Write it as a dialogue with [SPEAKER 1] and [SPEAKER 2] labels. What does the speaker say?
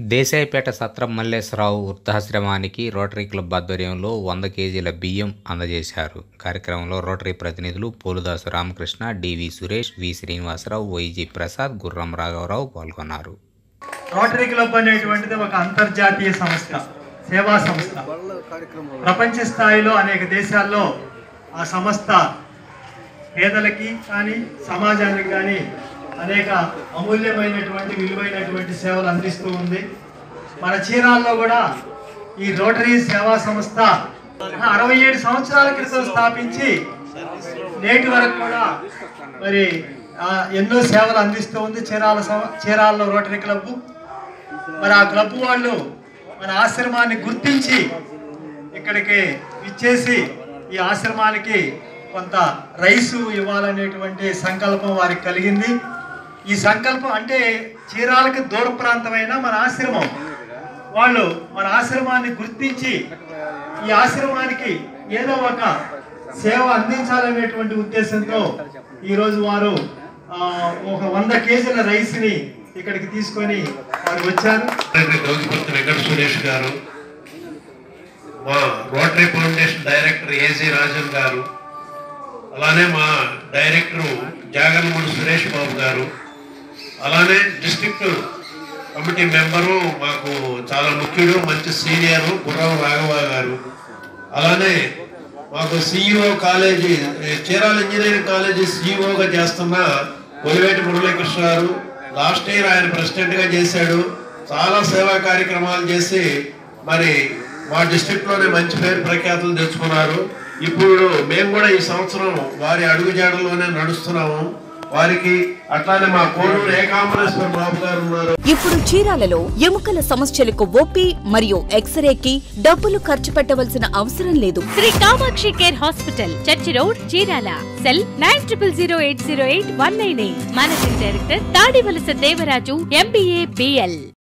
[SPEAKER 1] దేశాయిపేట సత్రం మల్లేశ్వరరావు వృద్ధాశ్రమానికి rotary club ఆధ్వర్యంలో వంద కేజీల బియ్యం అందజేశారు కార్యక్రమంలో రోటరీ ప్రతినిధులు Poludasu Ramakrishna DV Suresh V Srinivasa Rao YG Prasad Gurram రాఘవరావు పాల్గొన్నారు
[SPEAKER 2] రోటరీ క్లబ్ అనేటువంటిది ఒక అంతర్జాతీయ సంస్థ సేవా సంస్థ ప్రపంచ స్థాయిలో అనేక దేశాల్లో ఆ సంస్థ పేదలకి కానీ సమాజానికి కానీ అనేక అమూల్యమైనటువంటి విలువైనటువంటి సేవలు అందిస్తూ ఉంది మన చీరాల్లో కూడా ఈ రోటరీ సేవా సంస్థ అరవై ఏడు సంవత్సరాల క్రితం స్థాపించి నేటి వరకు కూడా మరి ఆ, ఎన్నో సేవలు అందిస్తూ ఉంది చీరాల సం- చీరాల్లో రోటరీ క్లబ్ మరి ఆ క్లబ్ వాళ్ళు మన ఆశ్రమాన్ని గుర్తించి ఇక్కడికి ఇచ్చేసి ఈ ఆశ్రమానికి కొంత రైసు ఇవ్వాలనేటువంటి సంకల్పం వారికి కలిగింది ఈ సంకల్పం అంటే చీరాలకి దూర ప్రాంతమైన మన ఆశ్రమం వాళ్ళు మన ఆశ్రమాన్ని గుర్తించి ఈ ఆశ్రమానికి ఏదో ఒక సేవ అందించాలనేటువంటి ఉద్దేశంతో ఈరోజు వారు ఆ, ఒక వంద కేజీల రైస్ని ఇక్కడికి తీసుకొని వారు వచ్చారు
[SPEAKER 3] గౌతిపర్తి వెంకట సురేష్ గారు మా Rotary foundation director AG Rajan గారు అలానే మా డైరెక్టర్ జాగన్మూడి సురేష్ బాబు గారు అలానే డిస్ట్రిక్ట్ కమిటీ మెంబరు మాకు చాలా ముఖ్యుడు మంచి సీనియర్ గుర్రం రాఘవ గారు అలానే మాకు సిఇఓ కాలేజీ ఏ, చీరాల ఇంజనీరింగ్ కాలేజీ సిఇఓగా చేస్తున్న ఒలివేటి మురళీకృష్ణ గారు లాస్ట్ ఇయర్ ఆయన ప్రెసిడెంట్ గా చేశాడు చాలా సేవా కార్యక్రమాలు చేసి మరి మా డిస్ట్రిక్ట్ లోనే మంచి పేరు ప్రఖ్యాతులు తెచ్చుకున్నారు ఇప్పుడు మేము కూడా ఈ సంవత్సరం వారి అడుగుజాడల్లోనే నడుస్తున్నాము వారికి అట్లానే మా కోడూరు ఏకాంబరేశ్వర బాబు గారు ఉన్నారు
[SPEAKER 4] ఇప్పుడు చీరాలలో ఎముకల సమస్యలకు ఓపీ మరియు ఎక్స్రేకి డబ్బులు ఖర్చు పెట్టవలసిన అవసరం లేదు
[SPEAKER 5] Sri Kamakshi care hospital church road Chirala cell nine triple zero eight zero eight one nine eight managing director Tadivalasa Devaraju MBA BL